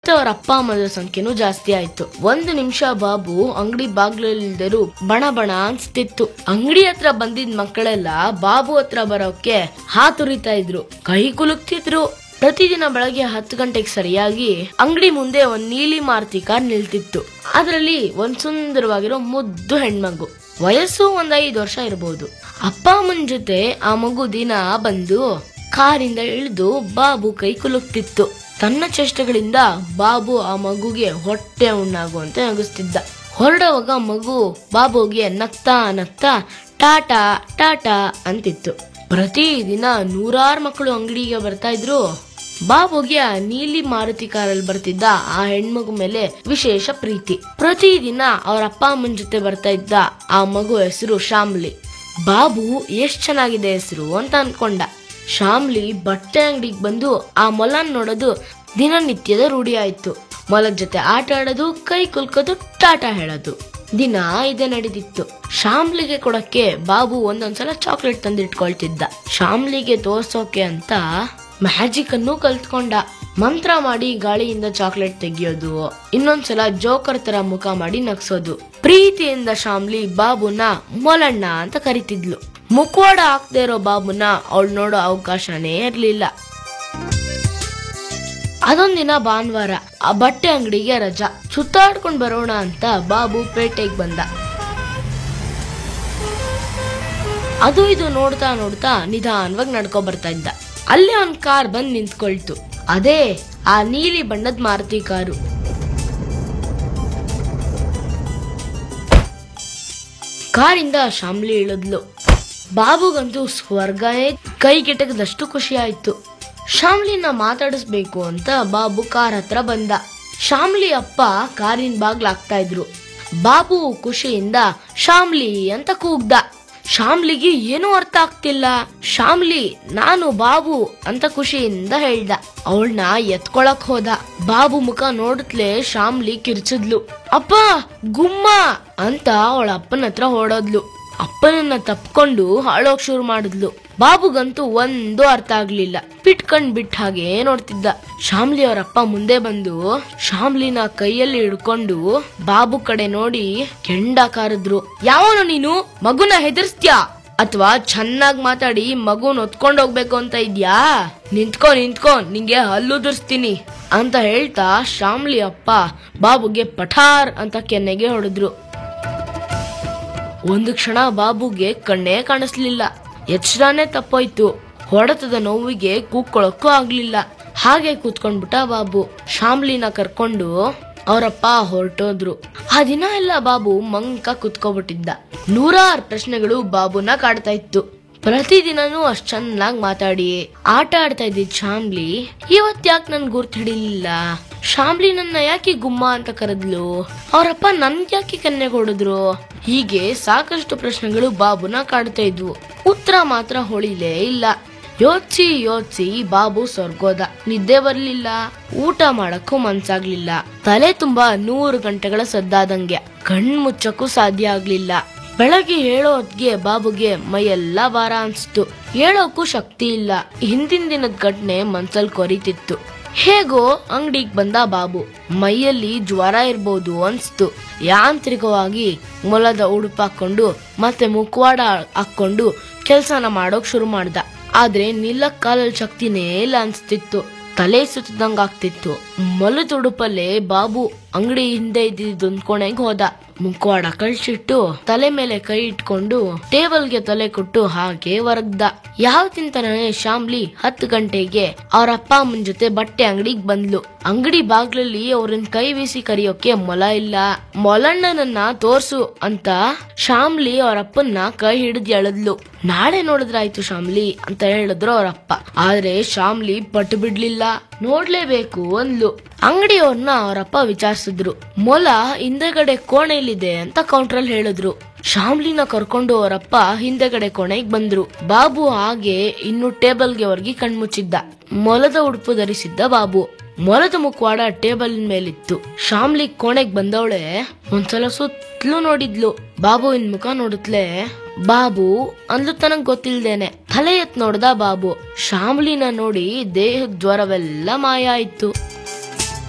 ಮತ್ತೆ ಅವ್ರ ಅಪ್ಪ ಅಮ್ಮನ ಸಂಖ್ಯೆನೂ ಜಾಸ್ತಿ ಆಯ್ತು ಒಂದು ನಿಮಿಷ ಬಾಬು ಅಂಗಡಿ ಬಾಗ್ಲಲ್ಲಿದ್ದರು ಬಣ ಬಣ ಅನ್ಸ್ತಿತ್ತು ಅಂಗಡಿ ಹತ್ರ ಬಂದಿದ್ ಮಕ್ಕಳೆಲ್ಲ ಬಾಬು ಹತ್ರ ಬರೋಕೆ ಹಾತುರಿತಾ ಇದ್ರು ಕೈ ಕುಲುಕ್ತಿದ್ರು ಪ್ರತಿದಿನ ಬೆಳಗ್ಗೆ ಹತ್ತು ಗಂಟೆಗೆ ಸರಿಯಾಗಿ ಅಂಗಡಿ ಮುಂದೆ ಒಂದ್ ನೀಲಿ ಮಾರುತಿ ಕಾರ್ ನಿಲ್ತಿತ್ತು ಅದರಲ್ಲಿ ಒಂದ್ ಸುಂದರವಾಗಿರೋ ಮುದ್ದು ಹೆಣ್ಮಗು ವಯಸ್ಸು ಒಂದ್ ಐದು ವರ್ಷ ಇರಬಹುದು ಅಪ್ಪ ಅಮ್ಮನ ಜೊತೆ ಆ ಮಗು ದಿನ ಬಂದು ಕಾರಿಂದ ಇಳಿದು ಬಾಬು ಕೈ ಕುಲುಕ್ತಿತ್ತು ತನ್ನ ಚೇಷ್ಟೆಗಳಿಂದ ಬಾಬು ಆ ಮಗುಗೆ ಹೊಟ್ಟೆ ಉಣ್ಣಾಗುವಂತೆ ನಗಿಸ್ತಿದ್ದ ಹೊರಡುವಾಗ ಮಗು ಬಾಬುಗೆ ನಗ್ತಾ ನಗ್ತಾ ಟಾಟಾ ಟಾಟಾ ಅಂತಿತ್ತು ಪ್ರತಿದಿನ ನೂರಾರು ಮಕ್ಕಳು ಅಂಗಡಿಗೆ ಬರ್ತಾ ಇದ್ರು ಬಾಬುಗೆ ಆ ನೀಲಿ ಮಾರುತಿ ಕಾರಲ್ಲಿ ಬರ್ತಿದ್ದ ಆ ಹೆಣ್ಮಗು ಮೇಲೆ ವಿಶೇಷ ಪ್ರೀತಿ ಪ್ರತಿದಿನ ಅವ್ರ ಅಪ್ಪ ಅಮ್ಮನ ಜೊತೆ ಬರ್ತಾ ಇದ್ದ ಆ ಮಗು ಹೆಸರು ಶಾಮ್ಲಿ ಬಾಬು ಎಷ್ಟ್ ಚೆನ್ನಾಗಿದೆ ಹೆಸರು ಅಂತ ಅನ್ಕೊಂಡ ಶಾಮ್ಲಿ ಬಟ್ಟೆ ಅಂಗಡಿಗೆ ಬಂದು ಆ ಮೊಲನ್ ನೋಡೋದು ದಿನನಿತ್ಯದ ರೂಢಿ ಆಯ್ತು ಮೊಲದ ಜೊತೆ ಆಟ ಆಡೋದು ಕೈ ಕುಲ್ಕೋದು ಟಾಟಾ ಹೇಳೋದು ದಿನ ಇದೇ ನಡೀತಿತ್ತು ಶಾಮ್ಲಿಗೆ ಕೊಡಕ್ಕೆ ಬಾಬು ಒಂದೊಂದ್ಸಲ ಚಾಕ್ಲೇಟ್ ತಂದಿಟ್ಕೊಳ್ತಿದ್ದ ಶಾಮ್ಲಿಗೆ ತೋರ್ಸೋಕೆ ಅಂತ ಮ್ಯಾಜಿಕ್ ಅನ್ನು ಕಲ್ತ್ಕೊಂಡ ಮಂತ್ರ ಮಾಡಿ ಗಾಳಿಯಿಂದ ಚಾಕ್ಲೇಟ್ ತೆಗಿಯೋದು ಇನ್ನೊಂದ್ಸಲ ಜೋಕರ್ ತರ ಮುಖ ಮಾಡಿ ನಗ್ಸೋದು ಪ್ರೀತಿಯಿಂದ ಶಾಮ್ಲಿ ಬಾಬುನ ಮೊಲಣ್ಣ ಅಂತ ಕರಿತಿದ್ಲು ಮುಖವಾಡ ಹಾಕ್ದೇ ಇರೋ ಬಾಬುನ ಅವಳು ನೋಡೋ ಅವಕಾಶನೇ ಇರ್ಲಿಲ್ಲ ಅದೊಂದಿನ ಭಾನುವಾರ ಆ ಬಟ್ಟೆ ಅಂಗಡಿಗೆ ರಜಾ ಸುತ್ತಾಡ್ಕೊಂಡ್ ಬರೋಣ ಅಂತ ಬಾಬು ಪೇಟೆಗೆ ಬಂದ ಅದು ಇದು ನೋಡ್ತಾ ನೋಡ್ತಾ ನಿಧಾನವಾಗಿ ನಡ್ಕೊ ಬರ್ತಾ ಇದ್ದ ಅಲ್ಲೇ ಒಂದ್ ಕಾರ್ ಬಂದ್ ನಿಂತ್ಕೊಳ್ತು ಅದೇ ಆ ನೀಲಿ ಬಣ್ಣದ ಮಾರುತಿ ಕಾರು ಕಾರಿಂದ ಶಾಮ್ಲಿ ಇಳಿದ್ಲು ಬಾಬುಗಂತೂ ಸ್ವರ್ಗನೇ ಕೈಗೆಟಕದಷ್ಟು ಖುಷಿ ಆಯ್ತು ಶಾಮ್ಲಿನ ಮಾತಾಡಿಸ್ಬೇಕು ಅಂತ ಬಾಬು ಕಾರ್ ಹತ್ರ ಬಂದ ಶಾಮ್ಲಿ ಅಪ್ಪ ಕಾರಿನ ಬಾಗ್ಲಾಗ್ತಾ ಇದ್ರು ಬಾಬು ಖುಷಿಯಿಂದ ಶಾಮ್ಲಿ ಅಂತ ಕೂಗ್ದ ಶಾಮ್ಲಿಗೆ ಏನೂ ಅರ್ಥ ಆಗ್ತಿಲ್ಲ ಶಾಮ್ಲಿ ನಾನು ಬಾಬು ಅಂತ ಖುಷಿಯಿಂದ ಹೇಳ್ದ ಅವಳನ್ನ ಎತ್ಕೊಳಕ್ ಹೋದ ಬಾಬು ಮುಖ ನೋಡುತ್ತಲೇ ಶಾಮ್ಲಿ ಕಿರ್ಚಿದ್ಲು ಅಪ್ಪ ಗುಮ್ಮ ಅಂತ ಅವಳ ಅಪ್ಪನ ಹತ್ರ ಹೊಡೋದ್ಲು ಅಪ್ಪನನ್ನ ತಪ್ಕೊಂಡು ಹಾಳೋಗ್ ಶುರು ಮಾಡಿದ್ಲು ಬಾಬುಗಂತೂ ಒಂದು ಅರ್ಥ ಆಗ್ಲಿಲ್ಲ ಪಿಟ್ಕಂಡ್ ಬಿಟ್ಟ ಹಾಗೆ ನೋಡ್ತಿದ್ದ ಶಾಮ್ಲಿ ಅವರಪ್ಪ ಮುಂದೆ ಬಂದು ಶಾಮ್ಲಿನ ಕೈಯಲ್ಲಿ ಹಿಡ್ಕೊಂಡು ಬಾಬು ಕಡೆ ನೋಡಿ ಕೆಂಡ ಕಾರಿದ್ರು ಯಾವನು ನೀನು ಮಗುನ ಹೆದರ್ಸ್ತ್ಯಾ ಅಥವಾ ಚೆನ್ನಾಗ್ ಮಾತಾಡಿ ಮಗುನ್ ಹೊತ್ಕೊಂಡ್ ಹೋಗ್ಬೇಕು ಅಂತ ಇದ್ಯಾ ನಿಂತ್ಕೊ ನಿಂತ್ಕೊ ನಿಂಗೆ ಹಲ್ಲುದುರ್ಸ್ತೀನಿ ಅಂತ ಹೇಳ್ತಾ ಶಾಮ್ಲಿ ಅಪ್ಪ ಬಾಬುಗೆ ಪಠಾರ್ ಅಂತ ಕೆನ್ನೆಗೆ ಹೊಡೆದ್ರು ಒಂದು ಕ್ಷಣ ಬಾಬುಗೆ ಕಣ್ಣೇ ಕಾಣಿಸ್ಲಿಲ್ಲ ಎಚ್ಚರನೇ ತಪ್ಪೋಯ್ತು ಹೊಡೆತದ ನೋವಿಗೆ ಕೂಕ್ಕೊಳಕ್ಕೂ ಆಗ್ಲಿಲ್ಲ ಹಾಗೆ ಕೂತ್ಕೊಂಡ್ಬಿಟ್ಟ ಬಾಬು ಶಾಮ್ಲಿನ ಕರ್ಕೊಂಡು ಅವರಪ್ಪ ಹೊರಟೋದ್ರು ಆ ದಿನ ಎಲ್ಲ ಬಾಬು ಮಂಕ ಕುತ್ಕೊಬಿಟ್ಟಿದ್ದ ನೂರಾರು ಪ್ರಶ್ನೆಗಳು ಬಾಬುನ ಕಾಡ್ತಾ ಇತ್ತು ಪ್ರತಿದಿನನೂ ಅಷ್ಟ್ ಚೆನ್ನಾಗ್ ಮಾತಾಡಿ ಆಟ ಆಡ್ತಾ ಇದ್ದಿದ್ ಶಾಮ್ಲಿ ಇವತ್ ಯಾಕೆ ನನ್ ಗುರ್ತ್ ಹಿಡಿಲಿಲ್ಲ ಶಾಮ್ಲಿ ನನ್ನ ಯಾಕೆ ಗುಮ್ಮ ಅಂತ ಕರೆದ್ಲು ಅವರಪ್ಪ ನನ್ಗೆ ಯಾಕೆ ಕನ್ನೆ ಕೊಡಿದ್ರು ಹೀಗೆ ಸಾಕಷ್ಟು ಪ್ರಶ್ನೆಗಳು ಬಾಬುನ ಕಾಡ್ತಾ ಇದ್ವು ಉತ್ತರ ಮಾತ್ರ ಹೊಳಿಲೇ ಇಲ್ಲ ಯೋಚ್ಸಿ ಯೋಚ್ಸಿ ಬಾಬು ಸ್ವರ್ಗೋದ ನಿದ್ದೆ ಬರ್ಲಿಲ್ಲ ಊಟ ಮಾಡಕ್ಕೂ ಮನ್ಸಾಗ್ಲಿಲ್ಲ ತಲೆ ತುಂಬಾ ನೂರು ಗಂಟೆಗಳ ಸದ್ದಾದಂಗೆ ಕಣ್ ಮುಚ್ಚಕ್ಕೂ ಸಾಧ್ಯ ಆಗ್ಲಿಲ್ಲ ಬೆಳಗ್ಗೆ ಹೇಳೋ ಹೊತ್ಗೆ ಬಾಬುಗೆ ಮೈಯೆಲ್ಲ ಭಾರ ಅನ್ಸ್ತು ಹೇಳೋಕ್ಕೂ ಶಕ್ತಿ ಇಲ್ಲ ಹಿಂದಿನ ದಿನದ ಘಟನೆ ಮನ್ಸಲ್ ಕೊರಿತಿತ್ತು ಹೇಗೋ ಅಂಗಡಿಗೆ ಬಂದ ಬಾಬು ಮೈಯಲ್ಲಿ ಜ್ವರ ಇರ್ಬೋದು ಅನ್ಸ್ತು ಯಾಂತ್ರಿಕವಾಗಿ ಮೊಲದ ಉಡುಪು ಹಾಕೊಂಡು ಮತ್ತೆ ಮುಖವಾಡ ಹಾಕೊಂಡು ಕೆಲ್ಸನ ಮಾಡೋಕ್ ಶುರು ಮಾಡ್ದ ಆದ್ರೆ ನಿಲ್ಲಕ್ ಕಾಲಲ್ಲಿ ಶಕ್ತಿನೇ ಇಲ್ಲ ಅನ್ಸ್ತಿತ್ತು ತಲೆ ಸುತ್ತದಂಗ ಆಗ್ತಿತ್ತು ಮೊಲದ ಉಡುಪಲ್ಲೇ ಬಾಬು ಅಂಗಡಿ ಹಿಂದೆ ಇದ್ದಿದ್ದೊಂದ್ ಕೊನೆಗೆ ಹೋದ ಮುಖವಾಡ ಕಳ್ಸಿಟ್ಟು ತಲೆ ಮೇಲೆ ಕೈ ಇಟ್ಕೊಂಡು ಟೇಬಲ್ಗೆ ತಲೆ ಕೊಟ್ಟು ಹಾಗೆ ಹೊರಗ್ದ ಯಾವ ತಿಂತಾನೆ ಶಾಮ್ಲಿ ಹತ್ತು ಗಂಟೆಗೆ ಅವ್ರ ಅಪ್ಪ ಅಮ್ಮನ ಜೊತೆ ಬಟ್ಟೆ ಅಂಗಡಿಗೆ ಬಂದ್ಲು ಅಂಗಡಿ ಬಾಗ್ಲಲ್ಲಿ ಅವ್ರನ್ನ ಕೈ ಬೀಸಿ ಕರಿಯೋಕೆ ಮೊಲ ಇಲ್ಲ ಮೊಲಣ್ಣನನ್ನ ತೋರ್ಸು ಅಂತ ಶಾಮ್ಲಿ ಅವ್ರ ಅಪ್ಪನ್ನ ಕೈ ಹಿಡಿದು ಎಳೆದ್ಲು ನಾಳೆ ನೋಡಿದ್ರಾಯ್ತು ಶಾಮ್ಲಿ ಅಂತ ಹೇಳಿದ್ರು ಅವ್ರಪ್ಪ ಆದ್ರೆ ಶಾಮ್ಲಿ ಪಟ್ಟು ಬಿಡ್ಲಿಲ್ಲ ನೋಡ್ಲೇಬೇಕು ಅಂದ್ಲು ಅಂಗಡಿಯವ್ರನ್ನ ಅವರಪ್ಪ ವಿಚಾರಿಸಿದ್ರು ಮೊಲ ಹಿಂದೆಗಡೆ ಕೋಣೆಯಲ್ಲಿದೆ ಅಂತ ಕೌಂಟ್ರಲ್ಲಿ ಹೇಳಿದ್ರು ಶಾಮ್ಲಿನ ಕರ್ಕೊಂಡು ಅವರಪ್ಪ ಹಿಂದೆಗಡೆ ಕೋಣೆಗೆ ಬಂದ್ರು ಬಾಬು ಹಾಗೆ ಇನ್ನು ಟೇಬಲ್ಗೆ ಹೊರಗಿ ಕಣ್ಮುಚ್ಚಿದ್ದ ಮೊಲದ ಉಡುಪು ಧರಿಸಿದ್ದ ಬಾಬು ಮೊಲದ ಮುಖವಾಡ ಟೇಬಲ್ ಮೇಲಿತ್ತು ಶಾಮ್ಲಿ ಕೋಣೆಗ್ ಬಂದವಳೆ ಒಂದ್ಸಲ ಸುತ್ತಲೂ ನೋಡಿದ್ಲು ಬಾಬುವಿನ ಮುಖ ನೋಡುತ್ತಲೇ ಬಾಬು ಅಂದ್ಲು ತನಗ್ ಗೊತ್ತಿಲ್ದೇನೆ ತಲೆ ಎತ್ ನೋಡ್ದ ಬಾಬು ಶಾಮ್ಲಿನ ನೋಡಿ ದೇಹದ ಜ್ವರವೆಲ್ಲ ಮಾಯ ಆಯ್ತು